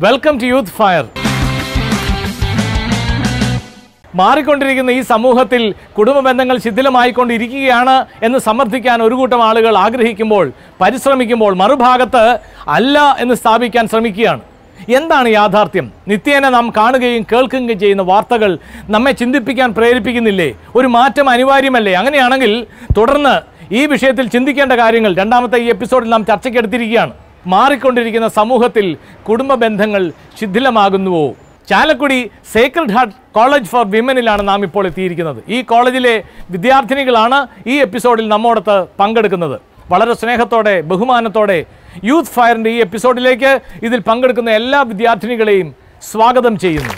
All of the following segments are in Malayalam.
വെൽക്കം ടു യൂത്ത് ഫയർ മാറിക്കൊണ്ടിരിക്കുന്ന ഈ സമൂഹത്തിൽ കുടുംബ ബന്ധങ്ങൾ ശിഥിലമായിക്കൊണ്ടിരിക്കുകയാണ് എന്ന് സമർത്ഥിക്കാൻ ഒരു കൂട്ടം ആളുകൾ ആഗ്രഹിക്കുമ്പോൾ പരിശ്രമിക്കുമ്പോൾ മറുഭാഗത്ത് അല്ല എന്ന് സ്ഥാപിക്കാൻ ശ്രമിക്കുകയാണ് എന്താണ് യാഥാർത്ഥ്യം നിത്യേന നാം കാണുകയും കേൾക്കുകയും ചെയ്യുന്ന വാർത്തകൾ നമ്മെ ചിന്തിപ്പിക്കാൻ പ്രേരിപ്പിക്കുന്നില്ലേ ഒരു മാറ്റം അനിവാര്യമല്ലേ അങ്ങനെയാണെങ്കിൽ തുടർന്ന് ഈ വിഷയത്തിൽ ചിന്തിക്കേണ്ട കാര്യങ്ങൾ രണ്ടാമത്തെ ഈ എപ്പിസോഡിൽ നാം ചർച്ചയ്ക്കെടുത്തിരിക്കുകയാണ് മാറിക്കൊണ്ടിരിക്കുന്ന സമൂഹത്തിൽ കുടുംബ ബന്ധങ്ങൾ ശിഥിലമാകുന്നുവോ Chalakudy Sacred Heart College for വിമനിലാണ് നാം ഇപ്പോൾ എത്തിയിരിക്കുന്നത് ഈ കോളേജിലെ വിദ്യാർത്ഥിനികളാണ് ഈ എപ്പിസോഡിൽ നമ്മോടൊത്ത് പങ്കെടുക്കുന്നത് വളരെ സ്നേഹത്തോടെ ബഹുമാനത്തോടെ യൂത്ത് ഫയറിൻ്റെ ഈ എപ്പിസോഡിലേക്ക് ഇതിൽ പങ്കെടുക്കുന്ന എല്ലാ വിദ്യാർത്ഥിനികളെയും സ്വാഗതം ചെയ്യുന്നു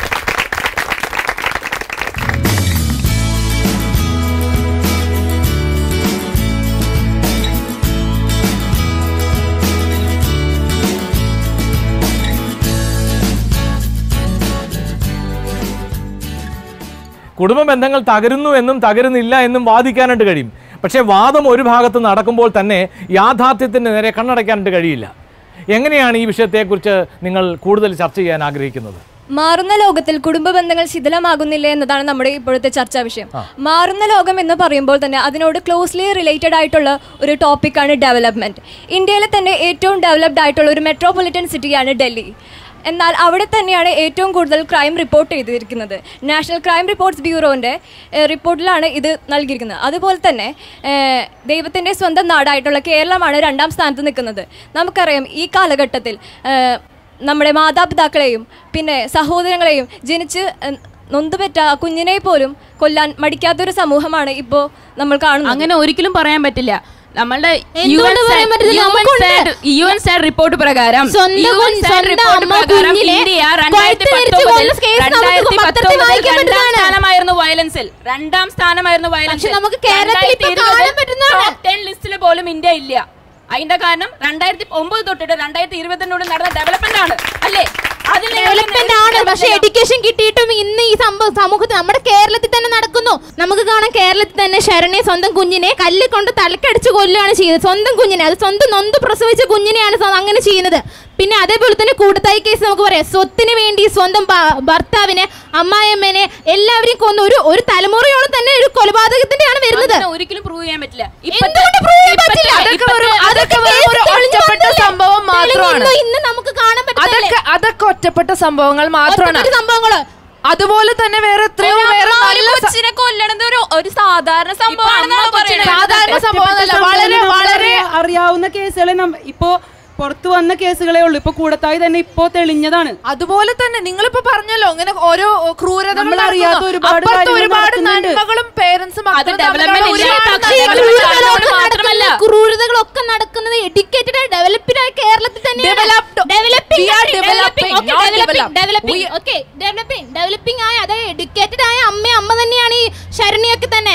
കുടുംബ ബന്ധങ്ങൾ തകരുന്നു എന്നും തകരുന്നില്ല എന്നും വാദിക്കാനായിട്ട് കഴിയും പക്ഷേ വാദം ഒരു ഭാഗത്ത് നടക്കുമ്പോൾ തന്നെ യാഥാർത്ഥ്യത്തിന് നേരെ കണ്ണടയ്ക്കാനായിട്ട് കഴിയില്ല എങ്ങനെയാണ് ഈ വിഷയത്തെക്കുറിച്ച് നിങ്ങൾ കൂടുതൽ ചർച്ച ചെയ്യാൻ ആഗ്രഹിക്കുന്നത് മാറുന്ന ലോകത്തിൽ കുടുംബ ബന്ധങ്ങൾ ശിഥിലമാകുന്നില്ലേ എന്നതാണ് നമ്മുടെ ഇപ്പോഴത്തെ ചർച്ചാ വിഷയം മാറുന്ന ലോകം എന്ന് പറയുമ്പോൾ തന്നെ അതിനോട് ക്ലോസ്ലി റിലേറ്റഡ് ആയിട്ടുള്ള ഒരു ടോപ്പിക്കാണ് ഡെവലപ്മെന്റ് ഇന്ത്യയിലെ തന്നെ ഏറ്റവും ഡെവലപ്ഡ് ആയിട്ടുള്ള ഒരു മെട്രോപൊളിറ്റൻ സിറ്റിയാണ് ഡൽഹി എന്നാൽ അവിടെ തന്നെയാണ് ഏറ്റവും കൂടുതൽ ക്രൈം റിപ്പോർട്ട് ചെയ്തിരിക്കുന്നത് നാഷണൽ ക്രൈം റിപ്പോർട്ട്സ് ബ്യൂറോൻ്റെ റിപ്പോർട്ടിലാണ് ഇത് നൽകിയിരിക്കുന്നത് അതുപോലെ തന്നെ ഏഹ്, ദൈവത്തിൻ്റെ സ്വന്തം നാടായിട്ടുള്ള കേരളമാണ് രണ്ടാം സ്ഥാനത്ത് നിൽക്കുന്നത് നമുക്കറിയാം ഈ കാലഘട്ടത്തിൽ ഏഹ്, നമ്മുടെ മാതാപിതാക്കളെയും പിന്നെ സഹോദരങ്ങളെയും ജനിച്ച് ഏഹ്, നൊന്തുപെറ്റ ആ കുഞ്ഞിനെ പോലും കൊല്ലാൻ മടിക്കാത്തൊരു സമൂഹമാണ് ഇപ്പോൾ നമ്മൾ കാണുന്നത് അങ്ങനെ ഒരിക്കലും പറയാൻ പറ്റില്ല നമ്മളുടെ എന്തുകൊണ്ട് പറയാൻ പറ്റത്തില്ല? നമുക്കുണ്ട്. യു എൻ സാർ റിപ്പോർട്ട് പ്രകാരം സ്വന്തം UN കുഞ്ഞ് സാർ സ്വന്തം റിപ്പോർട്ട് അമ്മ പ്രകാരം കുഞ്ഞിനെ ഇന്ത്യ കഴുത്ത് ധരിച്ച് കൊന്ന കേസ് നമുക്ക് രണ്ടായിരത്തി പത്രത്തിൽ വായിക്കാൻ രണ്ടാം പറ്റുന്നതാണ്. സ്ഥാനമായിരുന്നു വയലൻസിൽ രണ്ടാം സ്ഥാനമായിരുന്നു വയലൻസിൽ പക്ഷെ നമുക്ക് കേരളത്തിൽ ഇപ്പൊ കാണാൻ പറ്റുന്നതാണ്. ടെൻ ലിസ്റ്റിൽ പോലും ഇന്ത്യ ഇല്ല അതിന്റെ കാരണം രണ്ടായിരത്തി ഒമ്പത് തൊട്ടിട്ട് രണ്ടായിരത്തി ഇരുപത്തിനുള്ളിൽ നടന്ന ഡെവലപ്മെന്റ് ആണ് അല്ലേ അതിൽ നിങ്ങൾ ഡെവലപ്മെന്റ് ആണ് പക്ഷെ എഡ്യൂക്കേഷൻ കിട്ടിയിട്ടും ഇന്ന് ഈ സംഭവം സമൂഹത്തിൽ നമ്മുടെ കേരളത്തിൽ തന്നെ നടക്കുന്നു നമുക്ക് കാണാം കേരളത്തിൽ തന്നെ ശരണെ സ്വന്തം കുഞ്ഞിനെ കല്ല് കൊണ്ട് തലക്കടിച്ച് കൊല്ലുകയാണ് ചെയ്യുന്നത് സ്വന്തം കുഞ്ഞിനെ അത് സ്വന്തം നൊന്ത് പ്രസവിച്ച കുഞ്ഞിനെയാണ് സ്വ- അങ്ങനെ ചെയ്യുന്നത് പിന്നെ അതേപോലെ തന്നെ കൂടത്തായി കേസ് നമുക്ക് പറയാം സ്വത്തിന് വേണ്ടി സ്വന്തം ഭ- ഭർത്താവിനെ അമ്മായിയമ്മേനെ എല്ലാവരെയും കൊന്ന ഒരു ഒരു തലമുറയോളം തന്നെ ഒരു കൊലപാതകത്തിന്റെയാണ് വരുന്നത് അങ്ങനെ ഒരിക്കലും പ്രൂവ് ചെയ്യാൻ പറ്റില്ല എന്തുകൊണ്ട് prove ചെയ്യാൻ പറ്റില്ല? അതൊക്കെ വെറും- അതൊക്കെ case വെറും ഒരു തെളിഞ്ഞു ഒറ്റപ്പെട്ട വന്നതല്ലേ? സംഭവം മാത്രമാണ്. തെളിഞ്ഞു ഇന്ന് നമുക്ക് കാണാൻ പറ്റുന്നില്ലേ? അതൊക്കെ അതൊക്കെ ഒറ്റപ്പെട്ട സംഭവങ്ങൾ മാത്രമാണ് ഒറ്റപ്പെട്ട സംഭവങ്ങള് അതുപോലെ തന്നെ വേറെ എത്രയോ വേറെ നല്ല സ- കൊച്ചിനെ കൊല്ലണത് ഒരു ഒരു സാധാരണ സംഭവമാണെന്നാണ് പറയുന്നത് സാധാരണ സംഭവമല്ല വളരെ വളരെ അറിയാവുന്ന കേസുകളെ നമ്മ- ഇപ്പോ പുറത്തു വന്ന കേസുകളേ ഉള്ളൂ ഇപ്പൊ കൂടത്തായി തന്നെ ഇപ്പോ തെളിഞ്ഞതാണ് അതുപോലെ തന്നെ നിങ്ങളിപ്പോ പറഞ്ഞല്ലോ ഇങ്ങനെ ഓരോ ക്രൂരതകൾ നമ്മൾ അറിയാത്ത നടക്കുന്നു. ഒരുപാട് അപ്പുറത്ത് കാര്യങ്ങൾ ഒരുപാട് നടക്കുന്നുണ്ട്. നന്മകളും പേരൻസും അത് development ഇല്ല. പക്ഷേ ഈ അത് ക്രൂരതകളൊക്കെ മാത്രമല്ല. നടക്കുന്ന- ക്രൂരതകളൊക്കെ നടക്കുന്നത് എഡ്യൂക്കേറ്റഡ് ഡെവലപ്ഡ് ആയ കേരളത്തിൽ തന്നെയാണ് Developed. Developing We are ആണ്. developing, Developing. not Okay, developing, developed. developing. We- Okay, developing. Developing ആയ അതായത് എഡ്യൂക്കേറ്റഡ് ആയ അമ്മ അമ്മ തന്നെയാണ് ഈ ശരണിയൊക്കെ തന്നെ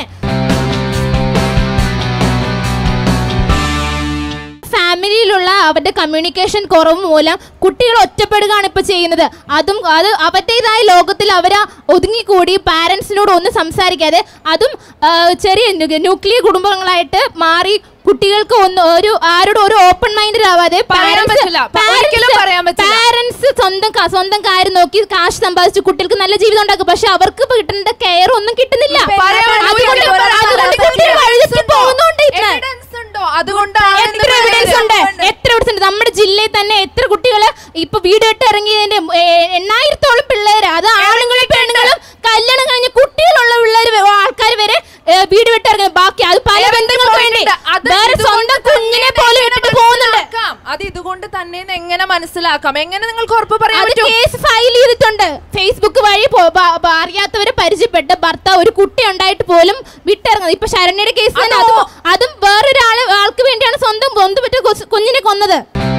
ഫാമിലിയിലുള്ള അവരുടെ കമ്മ്യൂണിക്കേഷൻ കുറവ് മൂലം കുട്ടികൾ ഒറ്റപ്പെടുകയാണ് ഇപ്പൊ ചെയ്യുന്നത് അതും അത് അവരുടേതായ ലോകത്തിൽ അവർ ഒതുങ്ങിക്കൂടി പാരന്റ്സിനോട് ഒന്നും സംസാരിക്കാതെ അതും ആ, ചെറിയ ന്യൂക്ലിയർ കുടുംബങ്ങളായിട്ട് മാറി കുട്ടികൾക്ക് ഒന്ന് ഒരു ആരോടും ഒരു ഓപ്പൺ മൈൻഡഡ് ആവാതെ പറയാൻ പറ്റില്ല. ഒരിക്കലും പറയാൻ പറ്റില്ല. പാരന്റ്സ് സ്വന്തം ക- സ്വന്തം കാര്യം നോക്കി കാശ് സമ്പാദിച്ച് കുട്ടികൾക്ക് നല്ല ജീവിതം ഉണ്ടാക്കും പക്ഷെ അവർക്ക് കിട്ടേണ്ട കെയർ ഒന്നും കിട്ടുന്നില്ല പറയാൻ പറ്റില്ല. അതുകൊണ്ട് ഒരാൾ അതുകൊണ്ട് പറയാൻ കുട്ടികൾ വഴിതെറ്റി ഉണ്ടോ? പോകുന്നുണ്ട് ഇന്ന് Evidence ഉണ്ടോ അതുകൊണ്ടാണ് ഇന്ന് എത്ര എവിഡൻസ് ഉണ്ട് പറയുന്നത്. എത്ര എവിഡൻസ് ഉണ്ട് നമ്മുടെ ജില്ലയിൽ തന്നെ എത്ര കുട്ടികള് ഇപ്പൊ വീട് വിട്ട് ഇറങ്ങിയതിന്റെ ഏ, എണ്ണായിരത്തോളം പിള്ളേര് അത് ആണുങ്ങളും പെണ്ണുങ്ങളും കല്യാണം കഴിഞ്ഞ കുട്ടികളുള്ള പിള്ളേര് ആൾക്കാർ വരെ ഏ, വീട് വിട്ട് ഇറങ്ങി ബാക്കി അത് പല ബന്ധങ്ങൾക്ക് വേണ്ടി അത് വേറെ ഇതുകൊണ്ട് സ്വന്തം കുഞ്ഞിനെ തന്നെ പോലും എങ്ങനെ ഇട്ടിട്ട് പോകുന്നുണ്ട് മനസ്സിലാക്കാം? അത് ഇതുകൊണ്ട് തന്നെ എങ്ങനെ മനസ്സിലാക്കാം എങ്ങനെ നിങ്ങൾക്ക് ഉറപ്പ് പറയാൻ അത് പറ്റും കേസ് ഫയൽ ചെയ്തിട്ടുണ്ട് ഫേസ്ബുക്ക് വഴി പോ- ബ- ബ- അറിയാത്തവരെ പരിചയപ്പെട്ട് ഭർത്താവ് ഒരു കുട്ടി ഉണ്ടായിട്ട് പോലും വിട്ടിറങ്ങുന്നത് ഇപ്പൊ ശരണ്യയുടെ കേസ് തന്നെ അതോ? അതും അതും വേറൊരാള് ആൾക്ക് വേണ്ടിയാണ് സ്വന്തം ബന്ധുപറ്റ കുഞ്ഞിനെ കൊന്നത്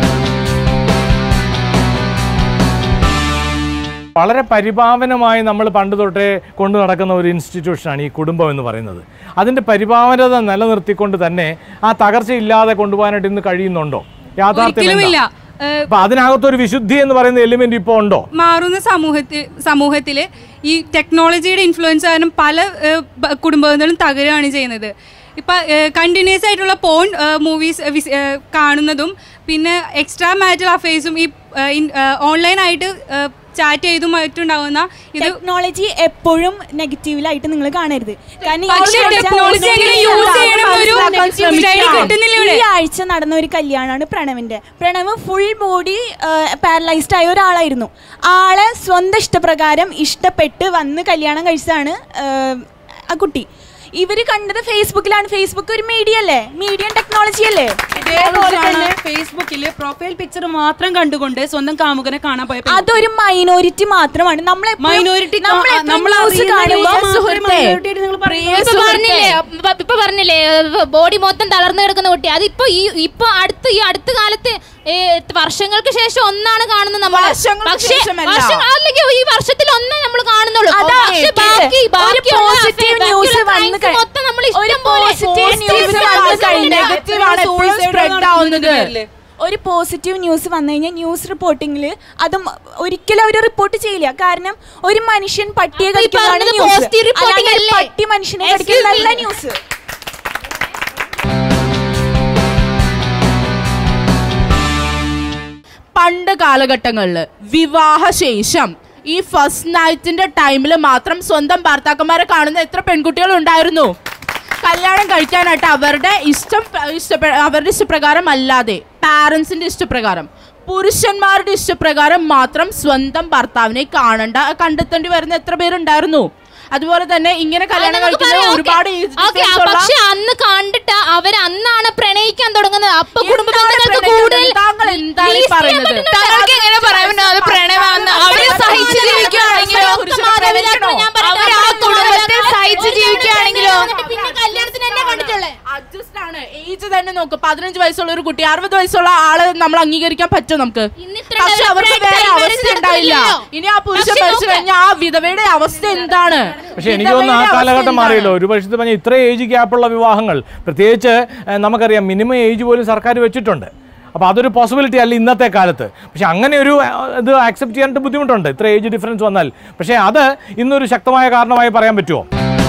വളരെ പരിപാവനമായി നമ്മൾ പണ്ട് തൊട്ടേ കൊണ്ടു നടക്കുന്ന ഒരു ഇൻസ്റ്റിറ്റ്യൂഷനാണ് ഈ കുടുംബം എന്ന് പറയുന്നത് അതിൻ്റെ പരിപാവനത നിലനിർത്തിക്കൊണ്ട് തന്നെ ആ തകർച്ച ഇല്ലാതെ കൊണ്ടുപോകാനായിട്ട് ഇന്ന് കഴിയുന്നുണ്ടോ യാഥാർത്ഥ്യം ഒരിക്കലുമില്ല എന്താ? ഏഹ് അപ്പൊ അതിനകത്തൊരു വിശുദ്ധി എന്ന് പറയുന്ന എലിമെന്റ് ഇപ്പോൾ ഉണ്ടോ മാറുന്ന സമൂഹത്തിൽ സമൂഹത്തിൽ ഈ ടെക്നോളജിയുടെ ഇൻഫ്ലുവൻസ് കാരണം പല ഏഹ്, ബ- കുടുംബങ്ങളും തകരുകയാണ് ചെയ്യുന്നത് ഇപ്പം കണ്ടിന്യൂസ് ആയിട്ടുള്ള പോൺ മൂവീസ് കാണുന്നതും പിന്നെ എക്സ്ട്രാ മാരിറ്റൽ അഫയേഴ്സും ഈ ഓൺലൈനായിട്ട് ചാറ്റ് ചെയ്തും മറ്റുണ്ടാവുന്ന ഇത് ടെക്നോളജി എപ്പോഴും നെഗറ്റീവിലായിട്ട് നിങ്ങൾ കാണരുത് കാരണം ഈ പക്ഷേ ആഴ്ച technology എങ്ങനെ use ചെയ്യണം ഒരു style കിട്ടുന്നില്ല ഇവിടെ. ഈ ആഴ്ച നടന്ന ഒരു കല്യാണമാണ് പ്രണവിന്റെ പ്രണവ് ഫുൾ ബോഡി പാരലൈസ്ഡ് ആയ ഒരാളായിരുന്നു ആളെ സ്വന്തം ഇഷ്ടപ്രകാരം ഇഷ്ടപ്പെട്ട് വന്ന് കല്യാണം കഴിച്ചതാണ് ആ, ആ കുട്ടി ഇവര് കണ്ടത് ഫേസ്ബുക്കിലാണ് ഫേസ്ബുക്ക് ഒരു മീഡിയ അല്ലേ മീഡിയ ടെക്നോളജി അല്ലേ ഇതേപോലെ തന്നെ ഫേസ്ബുക്കില് പ്രൊഫൈൽ പിക്ചർ മാത്രം കണ്ടുകൊണ്ട് സ്വന്തം കാമുകനെ കാണാൻ പോയ പെൺകുട്ടി. അതൊരു മൈനോറിറ്റി മാത്രമാണ് നമ്മൾ Minority കാ- നമ്മൾ ന്യൂസ് അറിയുന്ന കാണുമ്പോൾ news മാത്രമേ minority ആയിട്ട് നിങ്ങൾ പറയുന്നത്. ഇപ്പൊ പറഞ്ഞില്ലേ ഇപ്പൊ- ഇപ്പൊ പറഞ്ഞില്ലേ ബോഡി മൊത്തം തളർന്നു കിടക്കുന്ന കുട്ടി അതിപ്പോ ഈ ഇപ്പൊ അടുത്ത് ഈ അടുത്ത കാലത്ത് ഏ, വർഷങ്ങൾക്ക് ശേഷം ഒന്നാണ് കാണുന്നത് നമ്മൾ വർഷങ്ങൾക്ക് പക്ഷേ ശേഷമല്ല. വർഷം- അല്ലെങ്കിൽ ഈ വർഷത്തിൽ ഒന്നേ നമ്മൾ കാണുന്നുള്ളൂ അതാ പക്ഷേ കേട്ടത്. ബാക്കി ഒരു ബാക്കിയുള്ള positive affair, news ബാക്കിയുള്ള വന്ന് crimes കഴി- മൊത്തം നമ്മൾ ഒരു ഇഷ്ടം പോലെ positive news positive വന്ന് news കഴിഞ്ഞാൽ ഉണ്ട്. negative ആണ് എപ്പോഴും spread ആവുന്നത്. ഒരു പോസിറ്റീവ് ന്യൂസ് വന്നു കഴിഞ്ഞാൽ ന്യൂസ് റിപ്പോർട്ടിംഗിൽ അതും ഒരിക്കലും അവർ റിപ്പോർട്ട് ചെയ്യില്ല കാരണം ഒരു മനുഷ്യൻ പട്ടിയെ അപ്പൊ ഈ കടിക്കുന്നതാണ് പറഞ്ഞത് ന്യൂസ് positive reporting അല്ലാണ്ട് അല്ലേ? പട്ടി മനുഷ്യനെ Excuse കടിക്കുന്നതല്ല me. ന്യൂസ് പണ്ട് കാലഘട്ടങ്ങളിൽ വിവാഹശേഷം ഈ ഫസ്റ്റ് നൈറ്റിന്റെ ടൈമിൽ മാത്രം സ്വന്തം ഭർത്താക്കന്മാരെ കാണുന്ന എത്ര പെൺകുട്ടികൾ ഉണ്ടായിരുന്നു കല്യാണം കഴിക്കാനായിട്ട് അവരുടെ ഇഷ്ടം ഇഷ്ടപ്പെ അവരുടെ ഇഷ്ടപ്രകാരം അല്ലാതെ പാരൻസിന്റെ ഇഷ്ടപ്രകാരം പുരുഷന്മാരുടെ ഇഷ്ടപ്രകാരം മാത്രം സ്വന്തം ഭർത്താവിനെ കാണണ്ട കണ്ടെത്തേണ്ടി വരുന്ന എത്ര പേരുണ്ടായിരുന്നു അതുപോലെ തന്നെ ഇങ്ങനെ കല്യാണം അത് നമുക്ക് കഴിക്കുന്ന പറയാം, ഒരുപാട് okay. age Okay, difference ഉള്ള- പക്ഷെ അന്ന് കണ്ടിട്ട് അവർ അന്നാണ് പ്രണയിക്കാൻ തുടങ്ങുന്നത് അപ്പൊ കുടുംബ എന്താണ് ബന്ധങ്ങൾക്ക് പ്രണയിക്കുന്നത്? കൂടുതൽ താങ്കൾ എന്താണ് ഈ release ചെയ്യാൻ പറയുന്നത്? പറ്റുന്നുണ്ട്. താങ്കൾക്ക് എങ്ങനെ പറയാൻ പറ്റും അത് പ്രണയമാണെന്ന് അവര് സഹിച്ച് ജീവിക്കുകയാണെങ്കിലോ ഒക്കെ മാതാപിതാക്കൾ ഞാൻ പറയട്ടെ, അവര് ആ അവരുടെ കുടുംബത്തെ മാതാപിതാക്കൾ സഹിച്ച് ജീവിക്കുകയാണെങ്കിലോ പിന്നെ കല്യാണത്തിന് തന്നെ കണ്ടിട്ടുള്ളേ അഡ്ജസ്റ്റ് ആണ് ഏജ് തന്നെ നോക്ക് പതിനഞ്ച് വയസ്സുള്ള ഒരു കുട്ടി അറുപത് വയസ്സുള്ള ആള് നമ്മൾ അംഗീകരിക്കാൻ പറ്റും നമുക്ക് ഇന്ന് ഇത്ര പക്ഷെ അവർക്ക് developed വേറെ ആയിട്ട് അവസ്ഥ marriage ഉണ്ടായില്ല നടക്കുന്നില്ലല്ലോ. ഇനി ആ പുരുഷൻ പക്ഷെ മരിച്ചു നോക്ക്. കഴിഞ്ഞാൽ ആ വിധവയുടെ അവസ്ഥ എന്താണ് പക്ഷേ എനിക്ക് തോന്നുന്നു ആ വിധവയുടെ അവസ്ഥ കാലഘട്ടം എന്താണ്? മാറിയല്ലോ ഒരു പക്ഷത്ത് പറഞ്ഞാൽ ഇത്ര ഏജ് ഗ്യാപ്പുള്ള വിവാഹങ്ങൾ പ്രത്യേകിച്ച് ഏഹ്, നമുക്കറിയാം മിനിമം ഏജ് പോലും സർക്കാർ വെച്ചിട്ടുണ്ട് അപ്പോൾ അതൊരു പോസിബിലിറ്റി അല്ല ഇന്നത്തെ കാലത്ത് പക്ഷേ അങ്ങനെ ഒരു ഏഹ്, ഇത് ആക്സെപ്റ്റ് ചെയ്യാനായിട്ട് ബുദ്ധിമുട്ടുണ്ട് ഇത്ര ഏജ് ഡിഫറൻസ് വന്നാൽ പക്ഷേ അത് ഇന്നൊരു ശക്തമായ കാരണമായി പറയാൻ പറ്റുമോ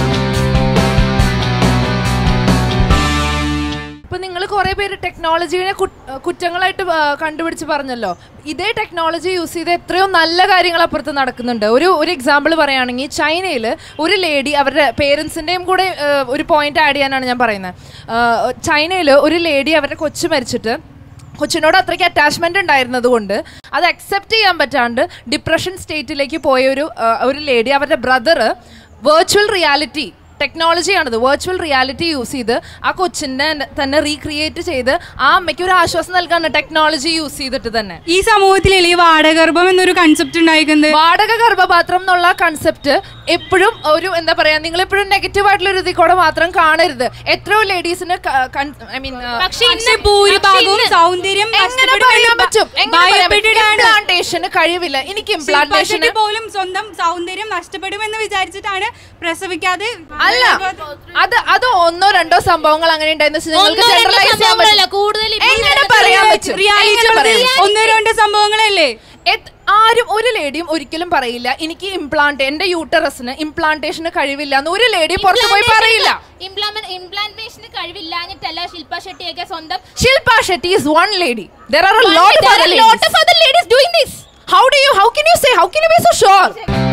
ഇപ്പൊ നിങ്ങൾ കുറെ പേര് ടെക്നോളജിയെ കുറ്റങ്ങളായിട്ട് ആ, കണ്ടുപിടിച്ച് പറഞ്ഞല്ലോ ഇതേ ടെക്നോളജി യൂസ് ചെയ്ത് എത്രയോ നല്ല കാര്യങ്ങൾ അപ്പുറത്ത് നടക്കുന്നുണ്ട് ഒരു ഒരു എക്സാമ്പിൾ പറയുകയാണെങ്കിൽ ചൈനയിൽ ഒരു ലേഡി അവരുടെ പേരൻസിൻ്റെയും കൂടെ ആ, ഒരു പോയിന്റ് ആഡ് ചെയ്യാനാണ് ഞാൻ പറയുന്നത് ചൈനയിൽ ഒരു ലേഡി അവരുടെ കൊച്ചു മരിച്ചിട്ട് കൊച്ചിനോട് അത്രയ്ക്ക് അറ്റാച്ച്മെന്റ് ഉണ്ടായിരുന്നത് കൊണ്ട് അത് അക്സെപ്റ്റ് ചെയ്യാൻ പറ്റാണ്ട് ഡിപ്രഷൻ സ്റ്റേറ്റിലേക്ക് പോയ ഒരു ആ, ഒരു ലേഡി അവരുടെ ബ്രദർ വെർച്വൽ റിയാലിറ്റി ടെക്നോളജിയാണിത് വെർച്വൽ റിയാലിറ്റി യൂസ് ചെയ്ത് ആ കൊച്ചിനെ തന്നെ റീക്രിയേറ്റ് ചെയ്ത് ആ അമ്മയ്ക്ക് ഒരു ആശ്വാസം നൽകാണ് ടെക്നോളജി യൂസ് ചെയ്തിട്ട് തന്നെ ഈ സമൂഹത്തിലല്ലേ ഈ വാടകഗർഭം എന്നൊരു കൺസെപ്റ്റ് ഉണ്ടായിരിക്കുന്നത് വാടക ഗർഭപാത്രം എന്നുള്ള കൺസെപ്റ്റ് എപ്പോഴും ഒരു എന്താ പറയാ നിങ്ങൾ എപ്പോഴും നെഗറ്റീവ് ആയിട്ടുള്ള ഒരു ഇതിൽ കൂടെ മാത്രം കാണരുത് എത്രയോ ലേഡീസിന് ഐ മീൻ പക്ഷെ പക്ഷെ ഇന്ന് ഭൂരിഭാഗവും പക്ഷെ ഇന്ന് സൗന്ദര്യം എങ്ങനെ പറയാൻ പറ്റും ഇംപ്ലാന്റേഷന് കഴിവില്ല എനിക്ക് ഇംപ്ലാന്റേഷന് ശില്പശെട്ടി പോലും സ്വന്തം സൗന്ദര്യം നഷ്ടപ്പെടുമെന്ന് വിചാരിച്ചിട്ടാണ് പ്രസവിക്കാതെ അല്ല അത് അത് ഒന്നോ രണ്ടോ സംഭവങ്ങൾ അങ്ങനെ ഉണ്ടായെന്ന് വെച്ചാൽ നിങ്ങൾക്ക് ഒന്നോ രണ്ടോ generalize ചെയ്യാൻ സംഭവങ്ങളല്ല, പറ്റും. കൂടുതൽ ഇപ്പൊ എങ്ങനെ നടക്കുന്ന പറയാൻ പറ്റും റിയാലിറ്റി എങ്ങനെ പറയാൻ പറ്റും? ഒന്നോ രണ്ടോ സംഭവങ്ങളല്ലേ എത്- ആരും ഒരു ലേഡിയും ഒരിക്കലും പറയില്ല എനിക്ക് ഇംപ്ലാന്റ് എന്റെ യൂട്ടറസിന് ഇംപ്ലാന്റേഷന് കഴിവില്ല എന്ന് ഒരു ലേഡി പുറത്തു പോയി പറയില്ല ഇംപ്ലാന്റേഷന് കഴിവില്ലാഞ്ഞിട്ടല്ല ശില്പ ഷെട്ടിയൊക്കെ സ്വന്തം ശില്പ Shetty is one lady there are a One lot lady, of there other are lot ladies of other ladies doing this. how do you how can you say how can you be so sure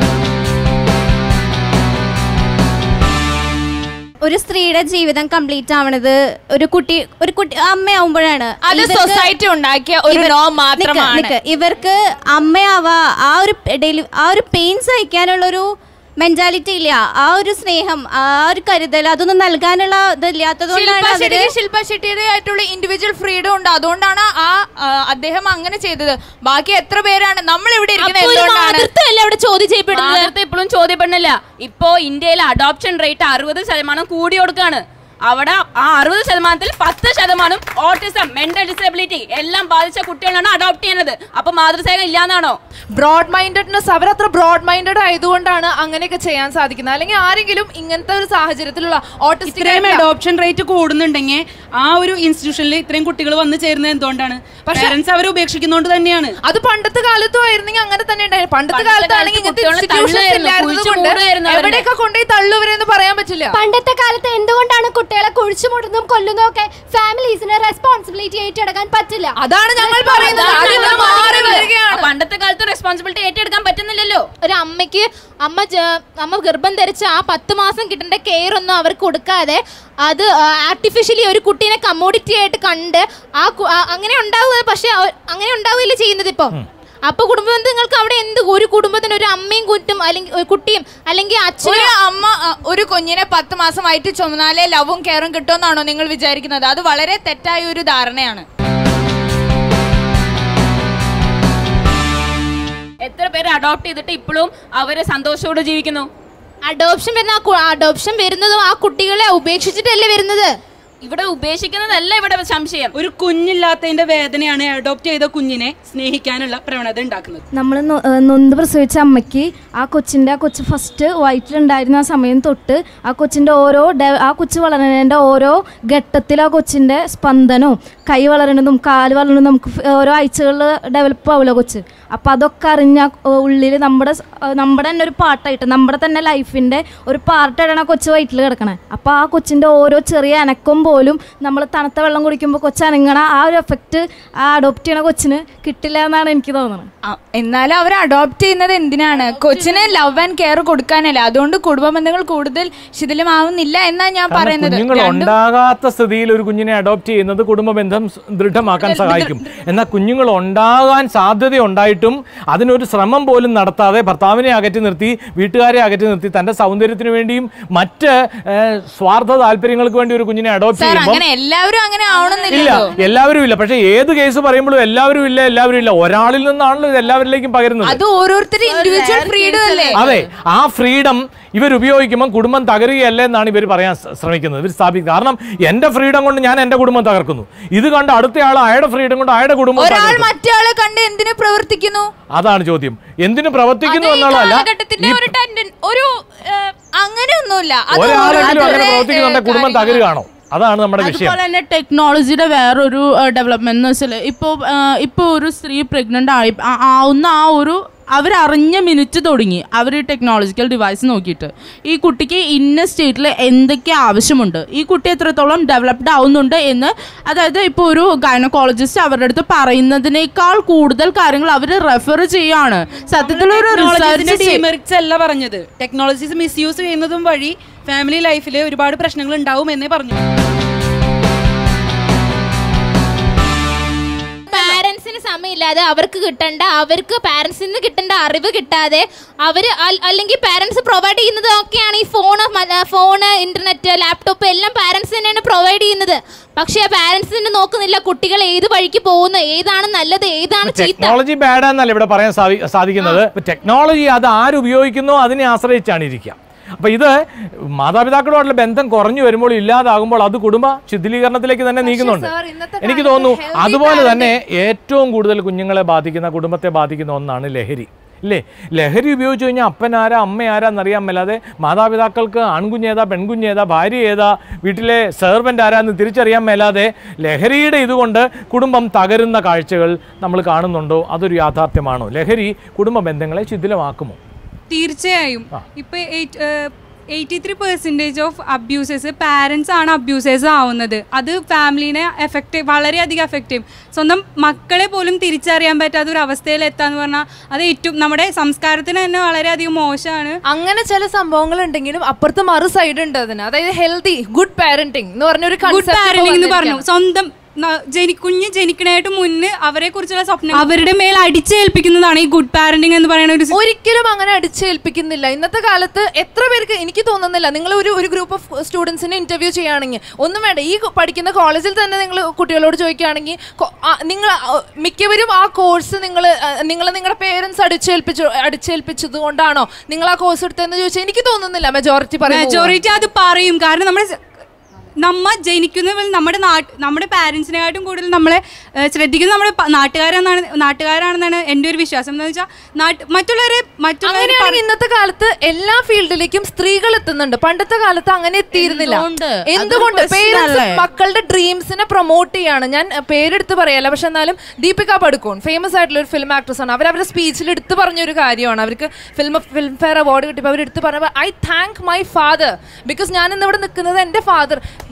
ഒരു സ്ത്രീയുടെ ജീവിതം കംപ്ലീറ്റ് ആവണത് ഒരു കുട്ടി ഒരു കുട്ടി അമ്മയാവുമ്പോഴാണ് അത് ഇവർക്ക് society ഉണ്ടാക്കിയ ഒരു ഇവർ- norm നിക്ക്, മാത്രമാണ്. നിക്ക്. ഇവർക്ക് അമ്മയാവാ ആ ഒരു ഡെലി ആ ഒരു പെയിൻ സഹിക്കാനുള്ള ഒരു മെന്റാലിറ്റി ഇല്ല ആ ഒരു സ്നേഹം ആ ഒരു കരുതൽ അതൊന്നും നൽകാനുള്ള ഇതില്ലാത്തതുകൊണ്ടാണ് ശില്പ അവര് ശെട്ടിക്ക് ശില്പ ഷെട്ടിയുടെ ആയിട്ടുള്ള ഇൻഡിവിജ്വൽ ഫ്രീഡം ഉണ്ട് അതുകൊണ്ടാണ് ആ ആ, അദ്ദേഹം അങ്ങനെ ചെയ്തത് ബാക്കി എത്ര പേരാണ് നമ്മൾ ഇവിടെ ഇരിക്കുന്നത് അപ്പൊ ഒരു എന്തുകൊണ്ടാണ് മാതൃത്വമല്ലേ അവിടെ ചോദ്യം ചെയ്യപ്പെടുന്നത് മാതൃത്വം ഇപ്പോഴും ചോദ്യപ്പെടുന്നില്ല ഇപ്പോ ഇന്ത്യയിൽ അഡോപ്ഷൻ റേറ്റ് അറുപത് ശതമാനം കൂടി കൊടുക്കാണ് അവിടെ ആ അറുപത് ശതമാനത്തിൽ പത്ത് ശതമാനം ഓട്ടിസം മെന്റൽ ഡിസബിലിറ്റി എല്ലാം ബാധിച്ച കുട്ടികളാണ് അഡോപ്റ്റ് ചെയ്യുന്നത് അപ്പൊ മാതൃസേന ഇല്ലാന്നാണോ ബ്രോഡ് മൈൻഡഡ്നെസ് അവരത്ര ബ്രോഡ് മൈൻഡഡ് ആയതുകൊണ്ടാണ് അങ്ങനെയൊക്കെ ചെയ്യാൻ സാധിക്കുന്നത് അല്ലെങ്കിൽ ആരെങ്കിലും ഇങ്ങനത്തെ ഒരു സാഹചര്യത്തിലുള്ള ഇത്രയും ഓട്ടിസ്റ്റിക് അഡോപ്ഷൻ റേറ്റ് കൂടുന്നുണ്ടെങ്കിൽ ആ ഒരു ഇൻസ്റ്റിറ്റ്യൂഷനിൽ ഇത്രയും കുട്ടികൾ വന്ന് ചേരുന്നത് എന്തുകൊണ്ടാണ് പക്ഷേ- പേരൻസ് അവരെ ഉപേക്ഷിക്കുന്നതുകൊണ്ട് തന്നെയാണ് അത് പണ്ടത്തെ കാലത്തും ആയിരുന്നെങ്കിൽ അങ്ങനെ തന്നെ ഉണ്ടായിരുന്നു പണ്ടത്തെ പണ്ടത്തെ കാലത്താണെങ്കിൽ കാലത്ത് ഇങ്ങനത്തെ കുട്ടികളെ institutions തള്ളുമായിരുന്നു, ഇല്ലായിരുന്നത് കുഴിച്ച് കൊണ്ട് മൂടുമായിരുന്നു അവരെ. എവിടെയൊക്കെ കൊണ്ടുപോയി തള്ളുവരെന്ന് പറയാൻ പറ്റില്ല പണ്ടത്തെ കാലത്ത് എന്തുകൊണ്ടാണ് കുട്ടികളെ കുഴിച്ചു മുട്ടുന്നതും കൊല്ലുന്നതും ഒക്കെ ഫാമിലീസിന് റെസ്പോൺസിബിലിറ്റി ഏറ്റെടുക്കാൻ പറ്റില്ല അതാണ് ഞങ്ങൾ പറയുന്നത്. അതിന്ന് മാറി വരികയാണ്. പണ്ടത്തെ കാലത്ത് റെസ്പോൺസിബിലിറ്റി ഏറ്റെടുക്കാൻ പറ്റുന്നില്ലല്ലോ ഒരു അമ്മയ്ക്ക് അമ്മ ജ- അമ്മ ഗർഭം ധരിച്ച ആ പത്ത് മാസം കിട്ടേണ്ട കെയർ ഒന്നും അവർക്ക് കൊടുക്കാതെ അത് ആർട്ടിഫിഷ്യലി ഒരു കുട്ടീനെ കമ്മോഡിറ്റി ആയിട്ട് കണ്ട് ആ കു- ആ- അങ്ങനെ ഉണ്ടാവുക പക്ഷെ അവ- അങ്ങനെ ഉണ്ടാവുകയല്ലേ ചെയ്യുന്നത് ഇപ്പം അപ്പൊ കുടുംബ ബന്ധങ്ങൾക്ക് അവിടെ എന്ത് ഒരു കുടുംബത്തിന് ഒരു അമ്മയും കുറ്റും അല്ലെങ്കിൽ ഒരു കുട്ടിയും അല്ലെങ്കിൽ ഒരു അച്ഛനും അമ്മ അ, ഒരു കുഞ്ഞിനെ പത്ത് മാസമായിട്ട് ചുമന്നാലേ ലവും കെയറും കിട്ടുമെന്നാണോ നിങ്ങൾ വിചാരിക്കുന്നത് അത് വളരെ തെറ്റായ ഒരു ധാരണയാണ് എത്ര പേര് അഡോപ്റ്റ് ചെയ്തിട്ട് ഇപ്പോഴും അവര് സന്തോഷത്തോടെ ജീവിക്കുന്നു അഡോപ്ഷൻ വരുന്ന അഡോപ്ഷൻ വരുന്നതും ആ കുട്ടികളെ ഉപേക്ഷിച്ചിട്ടല്ലേ വരുന്നത് ഇവിടെ ഉപേക്ഷിക്കുന്നതല്ല ഇവിടെ സംശയം ഒരു കുഞ്ഞില്ലാത്തതിന്റെ വേദനയാണ് അഡോപ്റ്റ് ചെയ്ത കുഞ്ഞിനെ സ്നേഹിക്കാനുള്ള പ്രവണത ഉണ്ടാക്കുന്നത് നമ്മൾ നൊന്ത് പ്രസവിച്ച അമ്മയ്ക്ക് ആ കൊച്ചിൻ്റെ ആ കൊച്ച് ഫസ്റ്റ് വയറ്റിലുണ്ടായിരുന്ന ആ സമയം തൊട്ട് ആ കൊച്ചിൻ്റെ ഓരോ ഡെ- ആ കൊച്ച് വളരുന്നതിൻ്റെ ഓരോ ഘട്ടത്തിൽ ആ കൊച്ചിൻ്റെ സ്പന്ദനവും കൈ വളരണതും കാല് വളരണതും നമുക്ക് ഫ്- ഓരോ ആഴ്ചകളിൽ ഡെവലപ്പ് ആവില്ല കൊച്ച് അപ്പം അതൊക്കെ അറിഞ്ഞ ഉള്ളിൽ നമ്മുടെ സ്- ഏഹ് നമ്മുടെ തന്നെ ഒരു പാർട്ടായിട്ട് നമ്മുടെ തന്നെ ലൈഫിൻ്റെ ഒരു പാർട്ടായിട്ടാണ് ആ കൊച്ച് വയറ്റിൽ കിടക്കണേ അപ്പോൾ ആ കൊച്ചിൻ്റെ ഓരോ ചെറിയ അനക്കം പോലും നമ്മൾ തണുത്ത വെള്ളം കുടിക്കുമ്പോൾ കൊച്ച് അനങ്ങണ ആ ഒരു എഫക്റ്റ് ആ അഡോപ്റ്റ് ചെയ്യണ കൊച്ചിന് കിട്ടില്ല എന്നാണ് എനിക്ക് തോന്നുന്നത് എന്നാലും അവർ അഡോപ്റ്റ് ചെയ്യുന്നത് എന്തിനാണ് കൊച്ചിന് ലവ് ആൻഡ് കെയർ കൊടുക്കാനല്ല അതുകൊണ്ട് കുടുംബ ബന്ധങ്ങൾ കൂടുതൽ ശിഥിലമാവുന്നില്ല എന്നാ ഞാൻ കാരണം പറയുന്നത് കുഞ്ഞുങ്ങൾ രണ്ടും ഉണ്ടാകാത്ത സ്ഥിതിയിൽ ഒരു കുഞ്ഞിനെ അഡോപ്റ്റ് ചെയ്യുന്നത് കുടുംബ ബന്ധം സ് ദൃഢമാക്കാൻ സഹായിക്കും എന്നാൽ കുഞ്ഞുങ്ങൾ ഉണ്ടാകാൻ സാധ്യത ഉണ്ടായിട്ടും അതിനൊരു ശ്രമം പോലും നടത്താതെ ഭർത്താവിനെ അകറ്റി നിർത്തി വീട്ടുകാരെ അകറ്റി നിർത്തി തന്റെ സൗന്ദര്യത്തിന് വേണ്ടിയും മറ്റ് ഏഹ്, സ്വാർത്ഥ താല്പര്യങ്ങൾക്ക് വേണ്ടി ഒരു കുഞ്ഞിനെ അഡോപ്റ്റ് സാർ ചെയ്യുമ്പോൾ അങ്ങനെ എല്ലാവരും അങ്ങനെ ഇല്ല ആവണമെന്നില്ലല്ലോ എല്ലാവരും ഇല്ല പക്ഷെ ഏത് കേസ് പറയുമ്പോഴും എല്ലാവരും ഇല്ല എല്ലാവരും ഇല്ല ഒരാളിൽ നിന്നാണല്ലോ ഇത് എല്ലാവരിലേക്കും പകരുന്നത് അത് ഓരോരുത്തരുടെ ഇൻഡിവിജ്വൽ ഫ്രീഡം അല്ലേ അതെ ആ ഫ്രീഡം ഇവർ ഉപയോഗിക്കുമ്പോൾ കുടുംബം തകരുകയല്ല എന്നാണ് ഇവർ പറയാൻ ശ്ര- ശ്രമിക്കുന്നത് ഇവർ സ്ഥാപിക്കുന്നത് കാരണം എന്റെ ഫ്രീഡം കൊണ്ട് ഞാൻ എന്റെ കുടുംബം തകർക്കുന്നു ഇത് കണ്ട് അടുത്തയാൾ അയാളുടെ ഫ്രീഡം കൊണ്ട് അയാളുടെ കുടുംബം ഒരാൾ തകർക്കുന്നു മറ്റേ കണ്ട് എന്തിനു പ്രവർത്തിക്കുന്നു അതാണ് ചോദ്യം എന്തിനു പ്രവർത്തിക്കുന്നു എന്നുള്ളതല്ല കാലഘട്ടത്തിന്റെ ഈ ഒരു ടെൻഡൻ ഒരു അങ്ങനെയൊന്നുമില്ല അത് ഒരാളെങ്കിലും അങ്ങനെ ഓരോരുത്തരുടെ, പ്രവർത്തിക്കുന്നുണ്ടെങ്കിൽ കുടുംബം തകരുകയാണോ അതാണ് നമ്മുടെ വിഷയം അതുപോലെ തന്നെ ടെക്നോളജിയുടെ വേറൊരു ഡെവലപ്മെന്റ് എന്ന് വെച്ചാൽ ഇപ്പോൾ ഇപ്പോൾ ഒരു സ്ത്രീ പ്രഗ്നന്റ് ആയി ആ- ആവുന്ന ആ ഒരു അവരറിഞ്ഞ മിനിറ്റ് തുടങ്ങി അവർ ടെക്നോളജിക്കൽ ഡിവൈസ് നോക്കിയിട്ട് ഈ കുട്ടിക്ക് ഇന്ന സ്റ്റേറ്റിൽ എന്തൊക്കെ ആവശ്യമുണ്ട് ഈ കുട്ടി എത്രത്തോളം ഡെവലപ്ഡ് ആവുന്നുണ്ട് എന്ന് അതായത് ഇപ്പോൾ ഒരു ഗൈനക്കോളജിസ്റ്റ് അവരുടെ അടുത്ത് പറയുന്നതിനേക്കാൾ കൂടുതൽ കാര്യങ്ങൾ അവർ റെഫർ ചെയ്യാണ് സത്യത്തിലൊരു റിസർച്ച് ഡിമെറിറ്റ്സ് അല്ല പറഞ്ഞത് ടെക്നോളജീസ് മിസ്യൂസ് ചെയ്യുന്നതും വഴി ഫാമിലി ലൈഫിൽ ഒരുപാട് പ്രശ്നങ്ങൾ ഉണ്ടാവും എന്നേ പറഞ്ഞു പാരന്റ്സിന് സമയമില്ലാതെ അവർക്ക് കിട്ടേണ്ട അവർക്ക് പാരന്റ്സിൽ നിന്ന് കിട്ടേണ്ട അറിവ് കിട്ടാതെ അവർ അല്ലെങ്കിൽ പാരന്റ്സ് പ്രൊവൈഡ് ചെയ്യുന്നത് ഒക്കെയാണ് ഈ ഫോണ് ഫോണ് ഇന്റർനെറ്റ് ലാപ്ടോപ്പ് എല്ലാം പാരന്റ്സ് തന്നെയാണ് പ്രൊവൈഡ് ചെയ്യുന്നത് പക്ഷേ ആ പാരന്റ്സിന് നോക്കുന്നില്ല കുട്ടികൾ ഏത് വഴിക്ക് പോകുന്നു ഏതാണ് നല്ലത് ഏതാണ് ചീത്ത ടെക്നോളജി ബാഡ് എന്നല്ല ഇവിടെ പറയാൻ സാധി- സാധിക്കുന്നത് ടെക്നോളജി അത് ആരുപയോഗിക്കുന്നോ അതിനെ ആശ്രയിച്ചാണ് ഇരിക്കുക അപ്പൊ ഇത് മാതാപിതാക്കളോടുള്ള ബന്ധം കുറഞ്ഞു വരുമ്പോൾ ഇല്ലാതാകുമ്പോൾ അത് കുടുംബ ശിഥിലീകരണത്തിലേക്ക് തന്നെ നീങ്ങുന്നുണ്ട് സാർ, ഇന്നത്തെ എനിക്ക് കാലത്ത് തോന്നുന്നു healthy അതുപോലെ parenting- തന്നെ ഏറ്റവും കൂടുതൽ കുഞ്ഞുങ്ങളെ ബാധിക്കുന്ന കുടുംബത്തെ ബാധിക്കുന്ന ഒന്നാണ് ലഹരി ഇല്ലേ ലഹരി ഉപയോഗിച്ച് കഴിഞ്ഞാൽ അപ്പനാരാ അമ്മയാരാന്നറിയാൻ മേലാതെ മാതാപിതാക്കൾക്ക് ആൺകുഞ്ഞേതാ പെൺകുഞ്ഞേതാ ഭാര്യ ഏതാ വീട്ടിലെ സെർവൻ്റ് ആരാന്ന് തിരിച്ചറിയാൻ മേലാതെ ലഹരിയുടെ ഇതുകൊണ്ട് കുടുംബം തകരുന്ന കാഴ്ചകൾ നമ്മൾ കാണുന്നുണ്ടോ അതൊരു യാഥാർത്ഥ്യമാണോ ലഹരി കുടുംബ ബന്ധങ്ങളെ ശിഥിലമാക്കുമോ തീർച്ചയായും ഇപ്പൊ eighty three percentage of abusers parents ആണ് അബ്യൂസേഴ്സ് ആവുന്നത് അത് ഫാമിലിനെ എഫക്റ്റ് വളരെയധികം എഫക്റ്റ് ചെയ്യും സ്വന്തം മക്കളെ പോലും തിരിച്ചറിയാൻ പറ്റാത്ത ഒരു അവസ്ഥയിൽ എത്താന്ന് പറഞ്ഞാൽ അത് ഏറ്റവും നമ്മുടെ സംസ്കാരത്തിന് തന്നെ വളരെയധികം മോശമാണ് അങ്ങനെ ചില സംഭവങ്ങൾ ഉണ്ടെങ്കിലും അപ്പുറത്ത് മറു സൈഡ് ഉണ്ട് അതിന് അതായത് ഹെൽത്തി ഗുഡ് പാരന്റിങ് എന്ന് പറഞ്ഞൊരു ഗുഡ് concept ഇപ്പൊ പാരന്റിംഗ് എന്ന് പറഞ്ഞു വന്നിരിക്കുകയാണ്. സ്വന്തം ന- ജനി കുഞ്ഞ് ജനിക്കണായിട്ട് മുന്നേ അവരെ കുറിച്ചുള്ള സ്വപ്നം അവരുടെ മേൽ അടിച്ചേൽപ്പിക്കുന്നതാണ് ഈ ഗുഡ് പാരന്റിംഗ് എന്ന് പറയുന്ന ഒരു ഒരിക്കലും അങ്ങനെ അടിച്ചേൽപ്പിക്കുന്നില്ല ഇന്നത്തെ കാലത്ത് എത്ര പേർക്ക് എനിക്ക് തോന്നുന്നില്ല നിങ്ങൾ ഒരു ഒരു ഗ്രൂപ്പ് ഓഫ് സ്റ്റുഡൻസിനെ ഇന്റർവ്യൂ ചെയ്യുകയാണെങ്കിൽ ഒന്നും വേണ്ട ഈ കു- പഠിക്കുന്ന കോളേജിൽ തന്നെ നിങ്ങൾ കുട്ടികളോട് ചോദിക്കുകയാണെങ്കിൽ കൊ- ആ, നിങ്ങൾ ആ, മിക്കവരും ആ കോഴ്സ് നിങ്ങൾ നിങ്ങൾ നിങ്ങളുടെ പേരൻസ് അടിച്ചേൽപ്പിച്ചു അടിച്ചേൽപ്പിച്ചത് കൊണ്ടാണോ നിങ്ങൾ ആ കോഴ്സ് എടുത്തതെന്ന് ചോദിച്ചാൽ എനിക്ക് തോന്നുന്നില്ല മെജോറിറ്റി മെജോറിറ്റി അത് പറയും കാരണം നമ്മുടെ സ- നമ്മ ജനിക്കുന്ന പോലെ നമ്മുടെ നാട്ട് നമ്മുടെ പാരൻസിനെക്കാട്ടും കൂടുതൽ നമ്മളെ ഏഹ്, ശ്രദ്ധിക്കുന്നത് നമ്മുടെ പ- നാട്ടുകാരെന്നാണ് നാട്ടുകാരാണെന്നാണ് എൻ്റെ ഒരു വിശ്വാസം എന്ന് വെച്ചാൽ നാട്ട് മറ്റുള്ളവരെ മറ്റുള്ളവരെ അങ്ങനെയാണെങ്കിൽ ഇന്നത്തെ കാലത്ത് എല്ലാ ഫീൽഡിലേക്കും സ്ത്രീകൾ എത്തുന്നുണ്ട് പണ്ടത്തെ കാലത്ത് അങ്ങനെ എത്തിയിരുന്നില്ല എന്തുകൊണ്ട്? എന്തുകൊണ്ട് അതൊരു പേരൻസ് പ്രശ്നമല്ലേ? മക്കളുടെ ഡ്രീംസിനെ പ്രൊമോട്ട് ചെയ്യാണ് ഞാൻ അഹ്, പേരെടുത്ത് പറയല്ല പക്ഷെ എന്നാലും ദീപിക പടുക്കോൺ ഫേമസ് ആയിട്ടുള്ള ഒരു ഫിലിം ആക്ട്രസ് ആണ് അവർ അവരുടെ സ്പീച്ചിൽ എടുത്ത് പറഞ്ഞൊരു കാര്യമാണ് അവർക്ക് ഫിലിം ഫിലിം ഫെയർ അവാർഡ് കിട്ടിയപ്പോൾ അവർ എടുത്ത് പറഞ്ഞപ്പോൾ I thank my father because ഞാൻ ഇന്ന് ഇവിടെ നിൽക്കുന്നത് എൻ്റെ father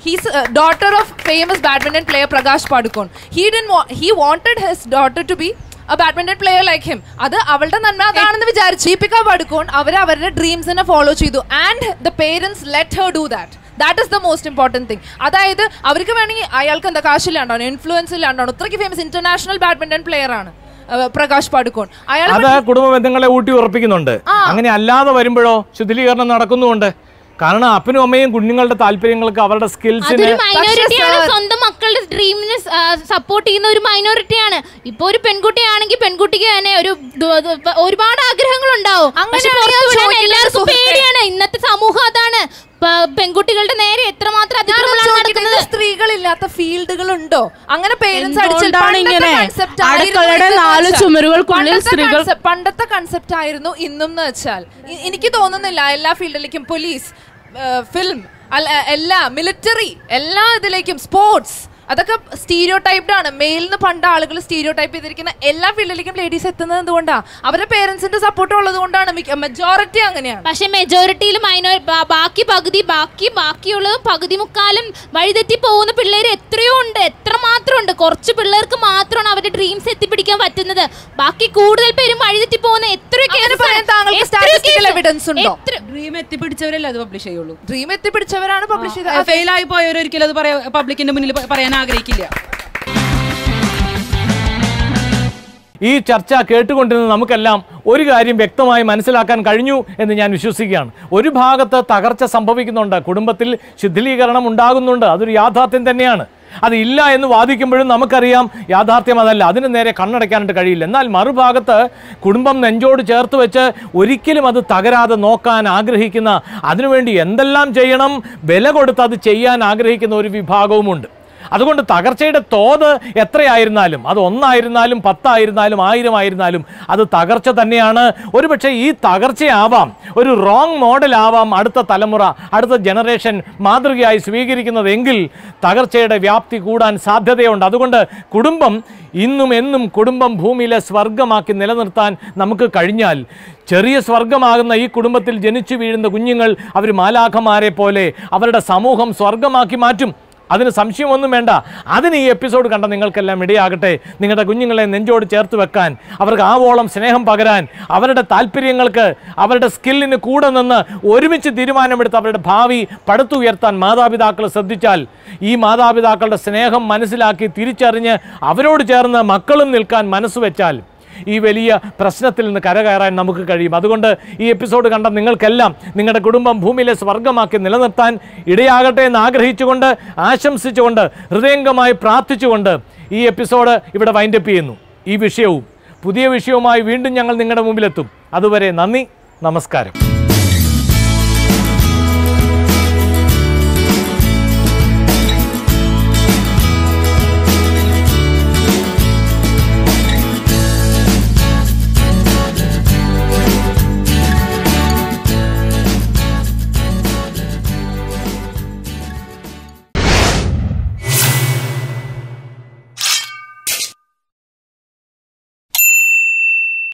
he's a daughter of famous badminton player Prakash Padukone. He didn't wa- he wanted his daughter to be a badminton player like him. അത് അവളുടെ നന്മ അതാണെന്ന് വിചാരിച്ചു ദീപിക പടുക്കോൺ അവർ അവരുടെ ഡ്രീംസിനെ ഫോളോ ചെയ്തു and the parents let her do that that is the most important thing അതായത് അവർക്ക് വേണമെങ്കിൽ അയാൾക്ക് എന്താ കാശില്ലാണ്ടാണ് ഇൻഫ്ലുവൻസ് ഇല്ലാണ്ടാണ് ഇത്രയ്ക്ക് ഫേമസ് ഇന്റർനാഷണൽ ബാഡ്മിന്റൺ പ്ലെയർ ആണ് അഹ് പ്രകാശ് പടുക്കോൺ അയാൾ അത് കുടുംബ ബന്ധങ്ങളെ ഊട്ടി ഉറപ്പിക്കുന്നുണ്ട് അങ്ങനെ അല്ലാതെ വരുമ്പോഴോ ശുദ്ധീകരണം നടക്കുന്നുമുണ്ട് കാരണം അപ്പനും അമ്മയും കുഞ്ഞുങ്ങളുടെ താല്പര്യങ്ങൾക്ക് അവരുടെ സ്കിൽസിന് അതൊരു മൈനോറിറ്റിയാണ് സ്വന്തം മക്കളുടെ ഡ്രീമിനെ സപ്പോർട്ട് ചെയ്യുന്ന ഒരു മൈനോറിറ്റിയാണ് ഇപ്പൊ ഒരു പെൺകുട്ടിയാണെങ്കിൽ പെൺകുട്ടിക്ക് തന്നെ ഒരു ദു- ദു- ഒരുപാട് ആഗ്രഹങ്ങൾ ഉണ്ടാവും പക്ഷെ അങ്ങനെയാണ് പുറത്ത് ഞാൻ വിടാൻ ചോദിക്കുന്നത് എല്ലാവർക്കും സുഹൃത്തേ. പേടിയാണ് ഇന്നത്തെ സമൂഹം അതാണ് പ- പെൺകുട്ടികളുടെ നേരെ എത്രമാത്രം അതിക്രമങ്ങളാണ് നടക്കുന്നത് സ്ത്രീകളില്ലാത്ത ഫീൽഡുകൾ ഉണ്ടോ അങ്ങനെ പേരൻസ് എന്തുകൊണ്ടാണ് ഇങ്ങനെ? അടുക്കളയുടെ നാല് ചുമരുകൾക്കുള്ളിൽ സ്ത്രീകൾ- പണ്ടത്തെ കൺസെപ്റ്റ് ആയിരുന്നു ഇന്നും എന്ന് വെച്ചാൽ ഇ- എനിക്ക് തോന്നുന്നില്ല എല്ലാ ഫീൽഡിലേക്കും പോലീസ് ഫിലിം എല്ലാ മിലിറ്ററി എല്ലാ ഇതിലേക്കും സ്പോർട്സ് അതൊക്കെ സ്റ്റീരിയോ ടൈപ്ഡ് ആണ് മെയിലിന് പണ്ട് ആളുകൾ സ്റ്റീരിയോ ടൈപ്പ് ചെയ്തിരിക്കുന്ന എല്ലാ ഫീൽഡിലേക്കും ലേഡീസ് എത്തുന്നത് എന്തുകൊണ്ടാണ് അവരുടെ പേരൻസിന്റെ സപ്പോർട്ട് ഉള്ളത് കൊണ്ടാണ് മെജോറിറ്റി അങ്ങനെയാണ് പക്ഷെ മെജോറിറ്റിയിൽ മൈനോ ബാ- ബാക്കി പകുതി ബാക്കി ബാക്കിയുള്ളതും പകുതി മുക്കാലും വഴിതെറ്റി പോകുന്ന പിള്ളേർ എത്രയോ ഉണ്ട് എത്ര മാത്രം ഉണ്ട് കുറച്ച് പിള്ളേർക്ക് മാത്രമാണ് അവരുടെ ഡ്രീംസ് എത്തിപ്പിടിക്കാൻ പറ്റുന്നത് ബാക്കി കൂടുതൽ പേരും വഴിതെറ്റി പോകുന്ന എത്രയോ അങ്ങനെ cases പറയാൻ ആണ്. താങ്കൾക്ക് എത്രയോ statistical cases- evidence ഉണ്ടോ? എത്ര- ഡ്രീം എത്തിപ്പിടിച്ചവരല്ലേ അത് പബ്ലിഷ് ചെയ്യുള്ളൂ ഡ്രീം എത്തിപ്പിടിച്ചവരാണ് പബ്ലിഷ് ചെയ്തത് ഫെയിൽ ആയി പോയവരൊരിക്കലും അത് പറയാ പബ്ലിക്കിന്റെ മുന്നിൽ പ- പറയാൻ ആഗ്രഹിക്കില്ല ഈ ചർച്ച കേട്ടുകൊണ്ടിരുന്ന നമുക്കെല്ലാം ഒരു കാര്യം വ്യക്തമായി മനസ്സിലാക്കാൻ കഴിഞ്ഞു എന്ന് ഞാൻ വിശ്വസിക്കുകയാണ് ഒരു ഭാഗത്ത് തകർച്ച സംഭവിക്കുന്നുണ്ട് കുടുംബത്തിൽ ശിഥിലീകരണം ഉണ്ടാകുന്നുണ്ട് അതൊരു യാഥാർത്ഥ്യം തന്നെയാണ് അത് ഇല്ല എന്ന് വാദിക്കുമ്പോഴും നമുക്കറിയാം യാഥാർത്ഥ്യം അതല്ല അതിന് നേരെ കണ്ണടയ്ക്കാനായിട്ട് കഴിയില്ല എന്നാൽ മറുഭാഗത്ത് കുടുംബം നെഞ്ചോട് ചേർത്ത് വെച്ച് ഒരിക്കലും അത് തകരാതെ നോക്കാൻ ആഗ്രഹിക്കുന്ന അതിനുവേണ്ടി എന്തെല്ലാം ചെയ്യണം വില കൊടുത്ത് അത് ചെയ്യാൻ ആഗ്രഹിക്കുന്ന ഒരു വിഭാഗവുമുണ്ട് അതുകൊണ്ട് തകർച്ചയുടെ തോത് എത്രയായിരുന്നാലും അത് ഒന്നായിരുന്നാലും പത്തായിരുന്നാലും ആയിരം ആയിരുന്നാലും അത് തകർച്ച തന്നെയാണ് ഒരുപക്ഷെ ഈ തകർച്ചയാവാം ഒരു റോങ് മോഡലാവാം അടുത്ത തലമുറ അടുത്ത ജനറേഷൻ മാതൃകയായി സ്വീകരിക്കുന്നതെങ്കിൽ തകർച്ചയുടെ വ്യാപ്തി കൂടാൻ സാധ്യതയുണ്ട് അതുകൊണ്ട് കുടുംബം ഇന്നും എന്നും കുടുംബം ഭൂമിയിലെ സ്വർഗമാക്കി നിലനിർത്താൻ നമുക്ക് കഴിഞ്ഞാൽ ചെറിയ സ്വർഗമാകുന്ന ഈ കുടുംബത്തിൽ ജനിച്ചു വീഴുന്ന കുഞ്ഞുങ്ങൾ അവർ മാലാഖമാരെ പോലെ അവരുടെ സമൂഹം സ്വർഗമാക്കി മാറ്റും അതിന് സംശയമൊന്നും വേണ്ട അതിന് ഈ എപ്പിസോഡ് കണ്ട നിങ്ങൾക്കെല്ലാം ഇടയാകട്ടെ നിങ്ങളുടെ കുഞ്ഞുങ്ങളെ നെഞ്ചോട് ചേർത്ത് വെക്കാൻ അവർക്ക് ആവോളം സ്നേഹം പകരാൻ അവരുടെ താല്പര്യങ്ങൾക്ക് അവരുടെ സ്കില്ലിന് കൂടെ നിന്ന് ഒരുമിച്ച് തീരുമാനമെടുത്ത് അവരുടെ ഭാവി പടുത്തുയർത്താൻ മാതാപിതാക്കൾ ശ്രദ്ധിച്ചാൽ ഈ മാതാപിതാക്കളുടെ സ്നേഹം മനസ്സിലാക്കി തിരിച്ചറിഞ്ഞ് അവരോട് ചേർന്ന് മക്കളും നിൽക്കാൻ മനസ്സ് വെച്ചാൽ ഈ വലിയ പ്രശ്നത്തിൽ നിന്ന് കരകയറാൻ നമുക്ക് കഴിയും അതുകൊണ്ട് ഈ എപ്പിസോഡ് കണ്ട നിങ്ങൾക്കെല്ലാം നിങ്ങളുടെ കുടുംബം ഭൂമിയിലെ സ്വർഗമാക്കി നിലനിർത്താൻ ഇടയാകട്ടെ എന്ന് ആഗ്രഹിച്ചുകൊണ്ട് ആശംസിച്ചുകൊണ്ട് ഹൃദയംഗമായി പ്രാർത്ഥിച്ചുകൊണ്ട് ഈ എപ്പിസോഡ് ഇവിടെ വൈൻഡപ്പ് ചെയ്യുന്നു ഈ വിഷയവും പുതിയ വിഷയവുമായി വീണ്ടും ഞങ്ങൾ നിങ്ങളുടെ മുമ്പിലെത്തും അതുവരെ നന്ദി നമസ്കാരം